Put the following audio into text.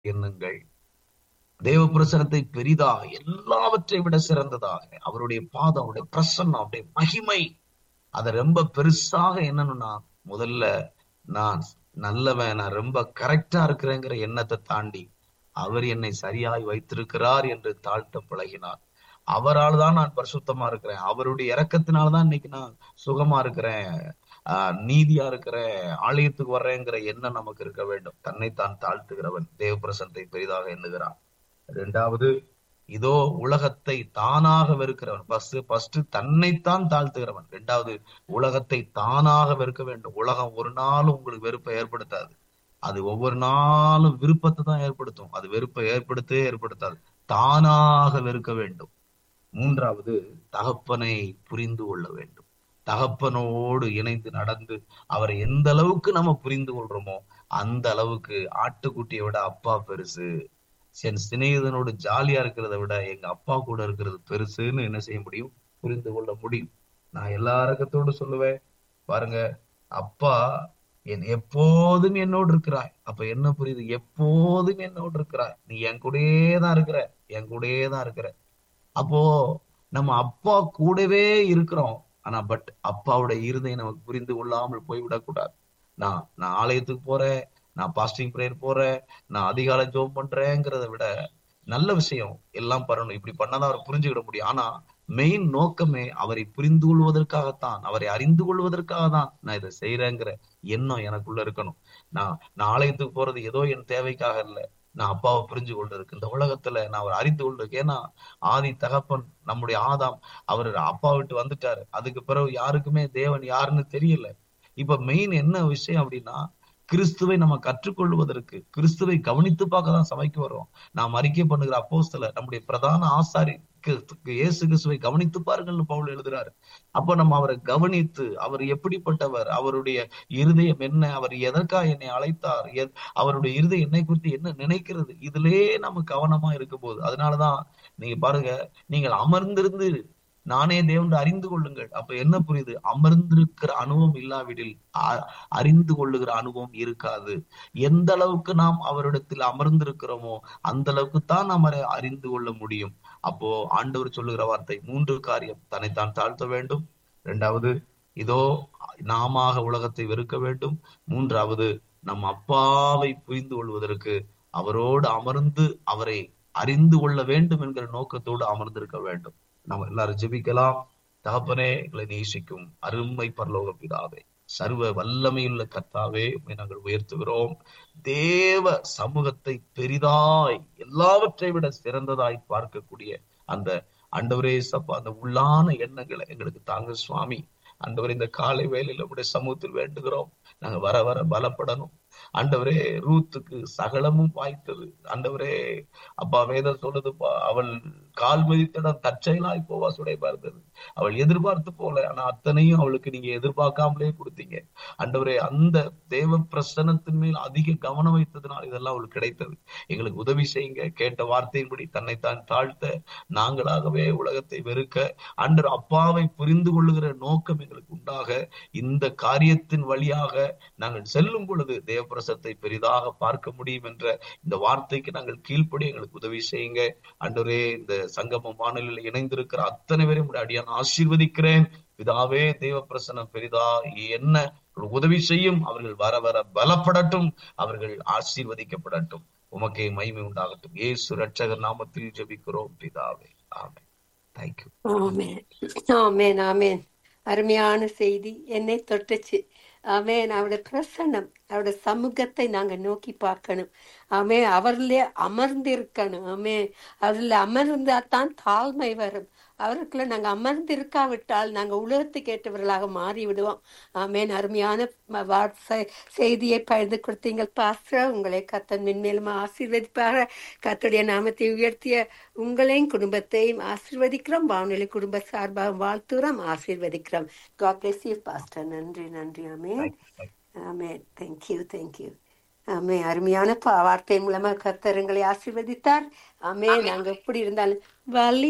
எண்ணுங்கள் தேவ பிரசனத்தை பெரிதாக எல்லாவற்றை விட சிறந்ததாக அவருடைய பாதம் அவருடைய பிரசன்னம் அவருடைய மகிமை அதை ரொம்ப பெருசாக என்னன்னா முதல்ல நான் நல்லவன் நான் ரொம்ப கரெக்டா இருக்கிறேங்கிற எண்ணத்தை தாண்டி அவர் என்னை சரியாய் வைத்திருக்கிறார் என்று தாழ்த்த பழகினார் அவரால் தான் நான் பரிசுத்தமா இருக்கிறேன் அவருடைய இறக்கத்தினால்தான் இன்னைக்கு நான் சுகமா இருக்கிறேன் ஆஹ் நீதியா இருக்கிறேன் ஆலயத்துக்கு வர்றேங்கிற எண்ணம் நமக்கு இருக்க வேண்டும் தன்னைத்தான் தாழ்த்துகிறவன் தேவ பிரசனத்தை பெரிதாக எண்ணுகிறான் இரண்டாவது இதோ உலகத்தை தானாக வெறுக்கிறவன் ஃபர்ஸ்ட் ஃபர்ஸ்ட் தன்னைத்தான் தாழ்த்துகிறவன் இரண்டாவது உலகத்தை தானாக வெறுக்க வேண்டும் உலகம் ஒரு நாளும் உங்களுக்கு வெறுப்பை ஏற்படுத்தாது அது ஒவ்வொரு நாளும் விருப்பத்தை தான் ஏற்படுத்தும் அது வெறுப்பை ஏற்படுத்தவே ஏற்படுத்தாது தானாக வெறுக்க வேண்டும் மூன்றாவது தகப்பனை புரிந்து கொள்ள வேண்டும் தகப்பனோடு இணைந்து நடந்து அவரை எந்த அளவுக்கு நம்ம புரிந்து கொள்றோமோ அந்த அளவுக்கு ஆட்டுக்குட்டியை விட அப்பா பெருசு என் சிநேகிதனோடு ஜாலியா இருக்கிறத விட எங்க அப்பா கூட இருக்கிறது பெருசுன்னு என்ன செய்ய முடியும் புரிந்து கொள்ள முடியும் நான் எல்லா ரகத்தோடு சொல்லுவேன் பாருங்க அப்பா என் எப்போதும் என்னோடு இருக்கிறாய் அப்ப என்ன புரியுது எப்போதும் என்னோடு இருக்கிறாய் நீ என் கூடயே தான் இருக்கிற என் கூடயே தான் இருக்கிற அப்போ நம்ம அப்பா கூடவே இருக்கிறோம் ஆனா பட் அப்பாவோட இருதை நமக்கு புரிந்து கொள்ளாமல் போய்விடக்கூடாது நான் நான் ஆலயத்துக்கு போறேன் நான் பாஸ்டிங் ப்ரேயர் போறேன் நான் அதிகாலை ஜோம் பண்றேங்கிறத விட நல்ல விஷயம் எல்லாம் பண்ணணும் இப்படி பண்ணாதான் அவர் புரிஞ்சுக்கிட முடியும் ஆனா மெயின் நோக்கமே அவரை புரிந்து கொள்வதற்காகத்தான் அவரை அறிந்து கொள்வதற்காக தான் நான் இதை செய்யறேங்கிற எண்ணம் எனக்குள்ள இருக்கணும் நான் நான் ஆலயத்துக்கு போறது ஏதோ என் தேவைக்காக இல்லை நான் அப்பாவை புரிஞ்சு கொள்றதுக்கு இந்த உலகத்துல நான் அவர் அறிந்து கொள்றதுக்கு ஏன்னா ஆதி தகப்பன் நம்முடைய ஆதாம் அவர் அப்பா விட்டு வந்துட்டாரு அதுக்கு பிறகு யாருக்குமே தேவன் யாருன்னு தெரியல இப்ப மெயின் என்ன விஷயம் அப்படின்னா கிறிஸ்துவை நம்ம கற்றுக்கொள்வதற்கு கிறிஸ்துவை கவனித்து பார்க்க தான் சபைக்கு வரோம் நாம் அறிக்கை பண்ணுகிற அப்போஸ்தல நம்முடைய பிரதான ஆசாரி இயேசு கிறிஸ்துவை கவனித்து பாருங்கள்னு பவுல் எழுதுறாரு அப்ப நம்ம அவரை கவனித்து அவர் எப்படிப்பட்டவர் அவருடைய இருதயம் என்ன அவர் எதற்காக என்னை அழைத்தார் அவருடைய இருதயம் என்னை குறித்து என்ன நினைக்கிறது இதுலயே நம்ம கவனமா இருக்கும் போது அதனாலதான் நீங்க பாருங்க நீங்கள் அமர்ந்திருந்து நானே தேவன் அறிந்து கொள்ளுங்கள் அப்ப என்ன புரியுது அமர்ந்திருக்கிற அனுபவம் இல்லாவிடில் அறிந்து கொள்ளுகிற அனுபவம் இருக்காது எந்த அளவுக்கு நாம் அவரிடத்தில் அமர்ந்திருக்கிறோமோ அந்த அளவுக்கு தான் நாம் அறிந்து கொள்ள முடியும் அப்போ ஆண்டவர் சொல்லுகிற வார்த்தை மூன்று காரியம் தன்னைத்தான் தாழ்த்த வேண்டும் இரண்டாவது இதோ நாம உலகத்தை வெறுக்க வேண்டும் மூன்றாவது நம் அப்பாவை புரிந்து கொள்வதற்கு அவரோடு அமர்ந்து அவரை அறிந்து கொள்ள வேண்டும் என்கிற நோக்கத்தோடு அமர்ந்திருக்க வேண்டும் நம்ம எல்லாரும் ஜெபிக்கலாம் தகப்பனே எங்களை நேசிக்கும் அருமை பரலோக பிதாவே சர்வ வல்லமையுள்ள கர்த்தாவே நாங்கள் உயர்த்துகிறோம் தேவ சமூகத்தை பெரிதாய் எல்லாவற்றை விட சிறந்ததாய் பார்க்கக்கூடிய அந்த அண்டவரே சப்பா அந்த உள்ளான எண்ணங்களை எங்களுக்கு தாங்க சுவாமி அண்டவரே இந்த காலை வேலையில உடைய சமூகத்தில் வேண்டுகிறோம் நாங்க வர வர பலப்படணும் ஆண்டவரே ரூத்துக்கு சகலமும் வாய்த்தது ஆண்டவரே அப்பா வேதம் சொல்லுதுப்பா அவள் கால் மதித்திடம் தற்செயலாய் போவா சுடை பார்த்தது அவள் எதிர்பார்த்து போல ஆனா அத்தனையும் அவளுக்கு நீங்க எதிர்பார்க்காமலே கொடுத்தீங்க ஆண்டவரே அந்த தேவ பிரசனத்தின் மேல் அதிக கவனம் வைத்ததுனால் இதெல்லாம் அவளுக்கு கிடைத்தது எங்களுக்கு உதவி செய்யுங்க கேட்ட வார்த்தையின்படி தன்னைத்தான் தாழ்த்த நாங்களாகவே உலகத்தை வெறுக்க அண்டர் அப்பாவை புரிந்து கொள்ளுகிற நோக்கம் எங்களுக்கு உண்டாக இந்த காரியத்தின் வழியாக நாங்கள் செல்லும் பொழுது தேவ பிரசத்தை பெரிதாக பார்க்க முடியும் என்ற இந்த வார்த்தைக்கு நாங்கள் கீழ்ப்படி எங்களுக்கு உதவி செய்யுங்க அன்றரே இந்த சங்கம வானொலியில் இணைந்திருக்கிற அத்தனை பேரையும் உடைய அடியான் ஆசீர்வதிக்கிறேன் பிதாவே தேவ பிரசனம் பெரிதா என்ன உதவி செய்யும் அவர்கள் வர வர பலப்படட்டும் அவர்கள் ஆசீர்வதிக்கப்படட்டும் உமக்கே மகிமை உண்டாகட்டும் ஏசு ரட்சகர் நாமத்தில் ஜெபிக்கிறோம் பிதாவே ஆமே தேங்க்யூ ஆமேன் ஆமேன் ஆமேன் அருமையான செய்தி என்னை தொட்டுச்சு ஆமேன் அவருடைய பிரசன்னம் அவருடைய சமூகத்தை நாங்க நோக்கி பார்க்கணும் ஆமே அவர்ல அமர்ந்திருக்கணும் ஆமே அவர்ல அமர்ந்தா தான் தாழ்மை வரும் அவருக்குள்ள நாங்க அமர்ந்து இருக்காவிட்டால் நாங்க உலகத்துக்கு ஏற்றவர்களாக மாறி விடுவோம் ஆமேன் அருமையான செய்தியை பகிர்ந்து கொடுத்தீங்க பாஸ்டர் உங்களை கத்தன் மென்மேலும் ஆசீர்வதிப்பாக கத்துடைய நாமத்தை உயர்த்திய உங்களையும் குடும்பத்தையும் ஆசீர்வதிக்கிறோம் வானொலி குடும்ப சார்பாக வாழ்த்துறோம் ஆசீர்வதிக்கிறோம் காட் பிளஸ் யூ பாஸ்டர் நன்றி நன்றி ஆமேன் ஆமேன் தேங்க்யூ தேங்க்யூ ஆமே அருமையான வார்த்தை மூலமா கத்தருங்களை ஆசீர்வதித்தார் ஆமே நாங்க எப்படி இருந்தாலும் வலி